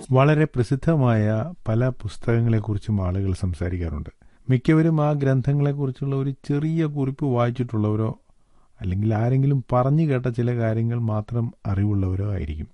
വളരെ പ്രസിദ്ധമായ പല പുസ്തകങ്ങളെക്കുറിച്ചും ആളുകൾ സംസാരിക്കാറുണ്ട് മിക്കവരും ആ ഗ്രന്ഥങ്ങളെക്കുറിച്ചുള്ള ഒരു ചെറിയ കുറിപ്പ് വായിച്ചിട്ടുള്ളവരോ അല്ലെങ്കിൽ ആരെങ്കിലും പറഞ്ഞു കേട്ട ചില കാര്യങ്ങൾ മാത്രം അറിവുള്ളവരോ ആയിരിക്കും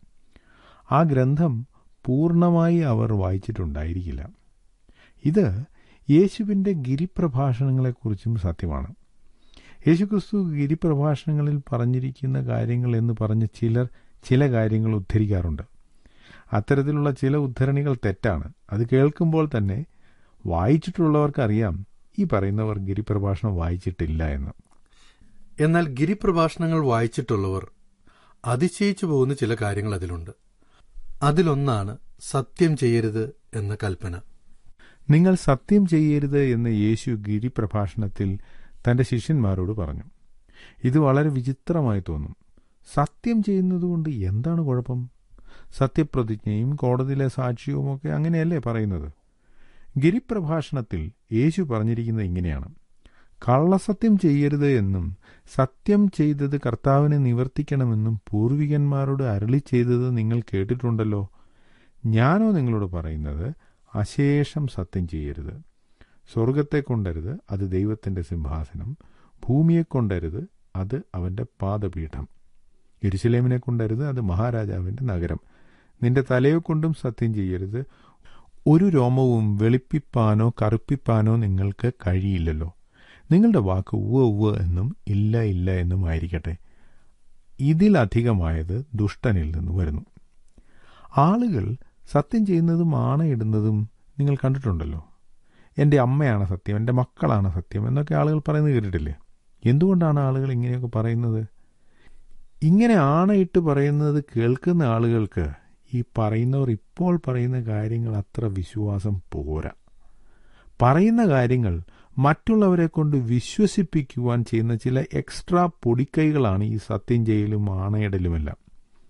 ആ ഗ്രന്ഥം പൂർണ്ണമായി അവർ വായിച്ചിട്ടുണ്ടായിരിക്കില്ല ഇത് യേശുവിൻ്റെ ഗിരിപ്രഭാഷണങ്ങളെക്കുറിച്ചും സത്യമാണ് യേശുക്രിസ്തു ഗിരിപ്രഭാഷണങ്ങളിൽ പറഞ്ഞിരിക്കുന്ന കാര്യങ്ങൾ എന്ന് പറഞ്ഞ് ചിലർ ചില കാര്യങ്ങൾ ഉദ്ധരിക്കാറുണ്ട് അത്തരത്തിലുള്ള ചില ഉദ്ധരണികൾ തെറ്റാണ് അത് കേൾക്കുമ്പോൾ തന്നെ വായിച്ചിട്ടുള്ളവർക്കറിയാം ഈ പറയുന്നവർ ഗിരിപ്രഭാഷണം വായിച്ചിട്ടില്ല എന്ന് എന്നാൽ ഗിരിപ്രഭാഷണങ്ങൾ വായിച്ചിട്ടുള്ളവർ അതിശയിച്ചു പോകുന്ന ചില കാര്യങ്ങൾ അതിലുണ്ട് അതിലൊന്നാണ് സത്യം ചെയ്യരുത് എന്ന കൽപ്പന നിങ്ങൾ സത്യം ചെയ്യരുത് എന്ന് യേശു ഗിരിപ്രഭാഷണത്തിൽ തന്റെ ശിഷ്യന്മാരോട് പറഞ്ഞു ഇത് വളരെ വിചിത്രമായി തോന്നും സത്യം ചെയ്യുന്നതുകൊണ്ട് എന്താണ് കുഴപ്പം സത്യപ്രതിജ്ഞയും കോടതിയിലെ സാക്ഷ്യവുമൊക്കെ അങ്ങനെയല്ലേ പറയുന്നത് ഗിരിപ്രഭാഷണത്തിൽ യേശു പറഞ്ഞിരിക്കുന്നത് ഇങ്ങനെയാണ് കള്ളസത്യം ചെയ്യരുത് എന്നും സത്യം ചെയ്തത് കർത്താവിനെ നിവർത്തിക്കണമെന്നും പൂർവികന്മാരോട് അരളി ചെയ്തത് നിങ്ങൾ കേട്ടിട്ടുണ്ടല്ലോ ഞാനോ നിങ്ങളോട് പറയുന്നത് അശേഷം സത്യം ചെയ്യരുത് സ്വർഗത്തെ കൊണ്ടരുത് അത് ദൈവത്തിന്റെ സിംഹാസനം ഭൂമിയെ കൊണ്ടരുത് അത് അവന്റെ പാദപീഠം യെരുസലേമിനെ കൊണ്ടരുത് അത് മഹാരാജാവിന്റെ നഗരം നിന്റെ തലയെ കൊണ്ടും സത്യം ചെയ്യരുത് ഒരു രോമവും വെളുപ്പിപ്പാനോ കറുപ്പിപ്പാനോ നിങ്ങൾക്ക് കഴിയില്ലല്ലോ നിങ്ങളുടെ വാക്ക് ഉവ്വ ഉവ്വ എന്നും ഇല്ല ഇല്ല എന്നും ആയിരിക്കട്ടെ ഇതിലധികമായത് ദുഷ്ടനിൽ നിന്ന് വരുന്നു ആളുകൾ സത്യം ചെയ്യുന്നതും ആണയിടുന്നതും നിങ്ങൾ കണ്ടിട്ടുണ്ടല്ലോ എൻ്റെ അമ്മയാണ് സത്യം എൻ്റെ മക്കളാണ് സത്യം എന്നൊക്കെ ആളുകൾ പറയുന്നത് കേട്ടിട്ടില്ലേ എന്തുകൊണ്ടാണ് ആളുകൾ ഇങ്ങനെയൊക്കെ പറയുന്നത് ഇങ്ങനെ ആണയിട്ട് പറയുന്നത് കേൾക്കുന്ന ആളുകൾക്ക് ഈ പറയുന്നവർ ഇപ്പോൾ പറയുന്ന കാര്യങ്ങൾ അത്ര വിശ്വാസം പോരാ പറയുന്ന കാര്യങ്ങൾ മറ്റുള്ളവരെ കൊണ്ട് വിശ്വസിപ്പിക്കുവാൻ ചെയ്യുന്ന ചില എക്സ്ട്രാ പൊടിക്കൈകളാണ് ഈ സത്യം ചെയ്യലും ആണയിടലുമെല്ലാം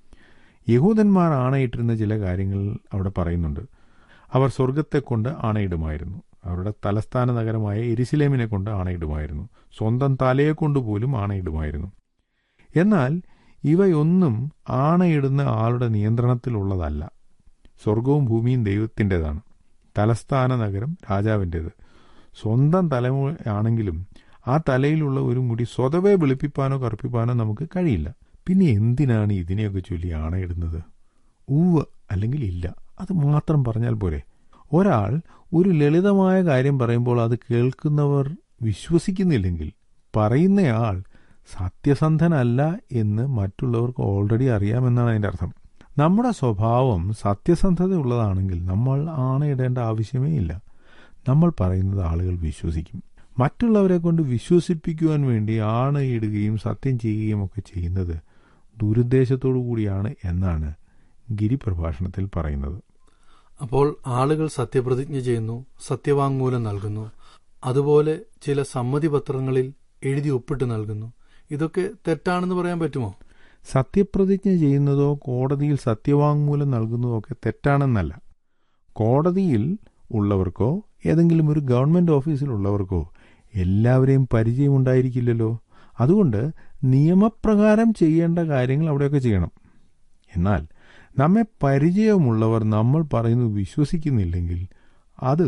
യഹൂദന്മാർ ആണയിട്ടിരുന്ന ചില കാര്യങ്ങൾ അവിടെ പറയുന്നുണ്ട് അവർ സ്വർഗത്തെ കൊണ്ട് ആണയിടുമായിരുന്നു അവരുടെ തലസ്ഥാന നഗരമായ എരിശിലേമിനെ കൊണ്ട് ആണയിടുമായിരുന്നു സ്വന്തം തലയെ കൊണ്ട് പോലും ആണയിടുമായിരുന്നു എന്നാൽ ഇവയൊന്നും ആണയിടുന്ന ആളുടെ നിയന്ത്രണത്തിലുള്ളതല്ല സ്വർഗവും ഭൂമിയും ദൈവത്തിൻ്റെതാണ് തലസ്ഥാന നഗരം രാജാവിൻ്റേത് സ്വന്തം തലമുറയാണെങ്കിലും ആ തലയിലുള്ള ഒരു മുടി സ്വതവേ വെളുപ്പിപ്പാനോ കറുപ്പിപ്പാനോ നമുക്ക് കഴിയില്ല പിന്നെ എന്തിനാണ് ഇതിനെയൊക്കെ ചൊല്ലി ആണയിടുന്നത് ഉവ് അല്ലെങ്കിൽ ഇല്ല അത് മാത്രം പറഞ്ഞാൽ പോരെ ഒരാൾ ഒരു ലളിതമായ കാര്യം പറയുമ്പോൾ അത് കേൾക്കുന്നവർ വിശ്വസിക്കുന്നില്ലെങ്കിൽ പറയുന്നയാൾ സത്യസന്ധനല്ല എന്ന് മറ്റുള്ളവർക്ക് ഓൾറെഡി അറിയാമെന്നാണ് അതിൻ്റെ അർത്ഥം നമ്മുടെ സ്വഭാവം സത്യസന്ധത ഉള്ളതാണെങ്കിൽ നമ്മൾ ആണയിടേണ്ട ആവശ്യമേ ഇല്ല നമ്മൾ പറയുന്നത് ആളുകൾ വിശ്വസിക്കും മറ്റുള്ളവരെ കൊണ്ട് വിശ്വസിപ്പിക്കുവാൻ വേണ്ടി ആണയിടുകയും സത്യം ചെയ്യുകയും ഒക്കെ ചെയ്യുന്നത് ദുരുദ്ദേശത്തോടു കൂടിയാണ് എന്നാണ് ഗിരിപ്രഭാഷണത്തിൽ പറയുന്നത് അപ്പോൾ ആളുകൾ സത്യപ്രതിജ്ഞ ചെയ്യുന്നു സത്യവാങ്മൂലം നൽകുന്നു അതുപോലെ ചില സമ്മതിപത്രങ്ങളിൽ എഴുതി ഒപ്പിട്ട് നൽകുന്നു ഇതൊക്കെ തെറ്റാണെന്ന് പറയാൻ പറ്റുമോ സത്യപ്രതിജ്ഞ ചെയ്യുന്നതോ കോടതിയിൽ സത്യവാങ്മൂലം നൽകുന്നതോ ഒക്കെ തെറ്റാണെന്നല്ല കോടതിയിൽ ഉള്ളവർക്കോ ഏതെങ്കിലും ഒരു ഗവൺമെന്റ് ഓഫീസിലുള്ളവർക്കോ എല്ലാവരെയും പരിചയമുണ്ടായിരിക്കില്ലല്ലോ അതുകൊണ്ട് നിയമപ്രകാരം ചെയ്യേണ്ട കാര്യങ്ങൾ അവിടെയൊക്കെ ചെയ്യണം എന്നാൽ നമ്മെ പരിചയമുള്ളവർ നമ്മൾ പറയുന്നത് വിശ്വസിക്കുന്നില്ലെങ്കിൽ അത്